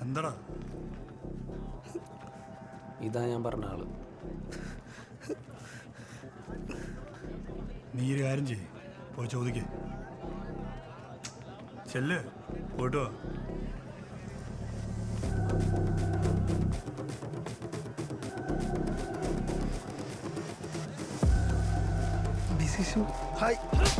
എന്താടാ ഇതാ ഞാൻ പറഞ്ഞ ആള് നീ ഒരു കാര്യം ചെയ്യ് പോയി ചോദിക്കേ ചെല്ല് പോയിട്ട് വാ ഹായ്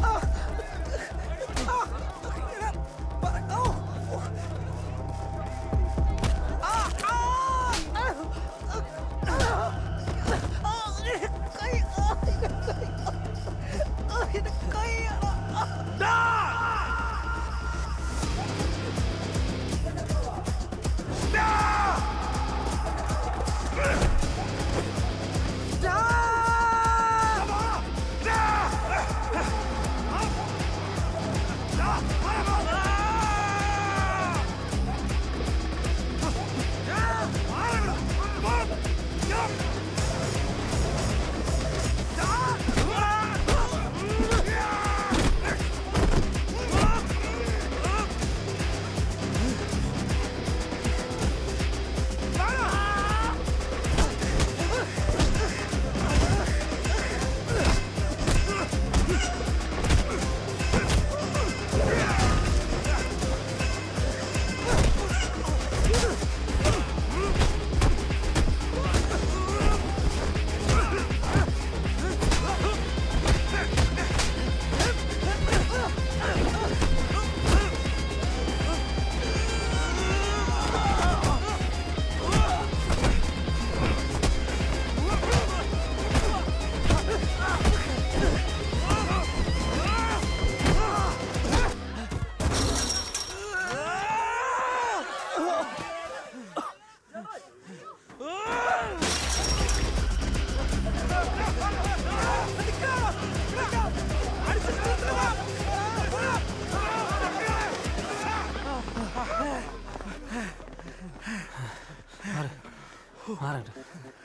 മാറട്ടെ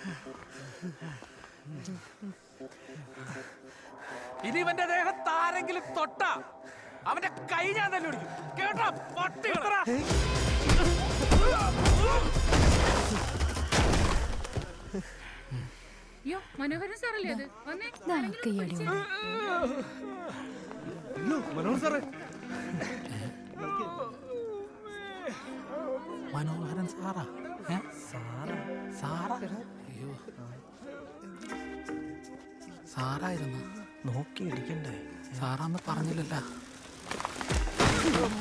ഇനി ഇവന്റെ ദേഹത്ത് ആരെങ്കിലും തൊട്ട അവന്റെ കൈ ഞാൻ തന്നെ പിടിക്കും കേട്ടോ പട്ടി അയ്യോ മനോഹരൻ സാറല്ലേ അത് വന്നേ കയ്യടി മനോഹർ സാറേ മനോഹരൻ സാറാ ഏ? സാറാ അയ്യോ സാറായിരുന്നു നോക്കി ഇടിക്കണ്ടേ സാറാന്ന് പറഞ്ഞില്ലല്ലോ